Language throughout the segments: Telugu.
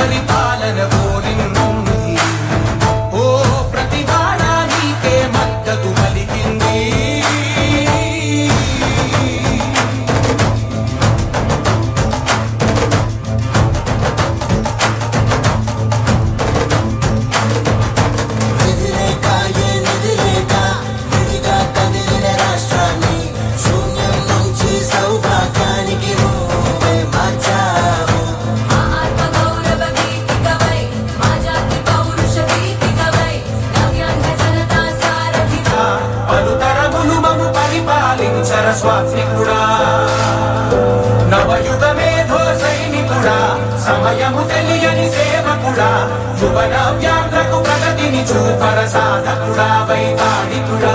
పరిపాలన కోరింది ఓ ప్రతివాడ నీకే మద్దతు పలికింది నిధిలేక ఏ నిధిలేక విడిగా కదిలిన రాష్ట్రాన్ని శూన్యం నుంచి సౌభాగ్యానికి నువ్వే మార్చావు మా ఆత్మగౌరవ గీతికవై మా జాతి పౌరుష గీతికవై నవ్యాంధ్ర జనతా సారథిగా పలుతరములు మము పరిపాలించర స్వామికుడా నవయుగ మేధో సైనికుడా సమయము తెలియని సేవకుడా యువ నవ్యాంధ్రకు ప్రగతిని చూపర సాధకుడా వైతాళికుడా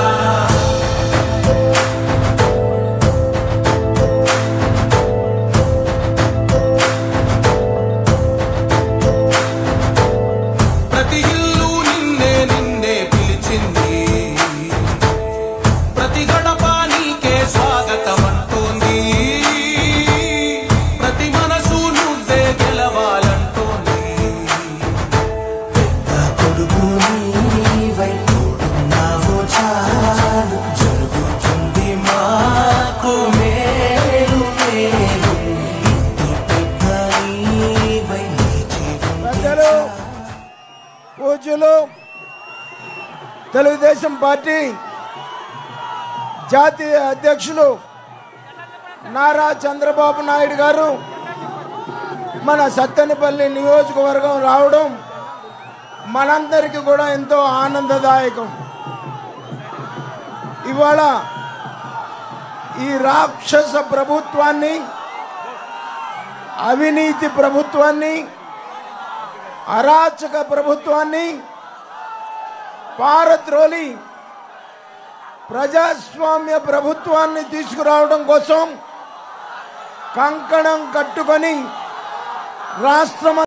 ప్రతి ఇల్లు నిన్నే నిన్నే పిలిచింది ప్రతి గడప నీకే స్వాగతం అంటోంది ప్రతి మనసు నువ్వే గెలవాలంటోంది నా కొడుకు నీవై తోడున్నావు చాలు జరుగుతుంది మాకు మేలు మేలు ఇంటి పెద్ద నీవై నిలిచి పెద్దలు పూజ్యులు తెలుగుదేశం పార్టీ జాతీయ అధ్యక్షులు నారా చంద్రబాబు నాయుడు గారు మన సత్తెనపల్లి నియోజకవర్గం రావడం మనందరికీ కూడా ఎంతో ఆనందదాయకం ఇవాళ ఈ రాక్షస ప్రభుత్వాన్ని అవినీతి ప్రభుత్వాన్ని అరాచక ప్రభుత్వాన్ని పారద్రోలి ప్రజాస్వామ్య ప్రభుత్వాన్ని తీసుకురావడం కోసం కంకణం కట్టుకొని రాష్ట్రం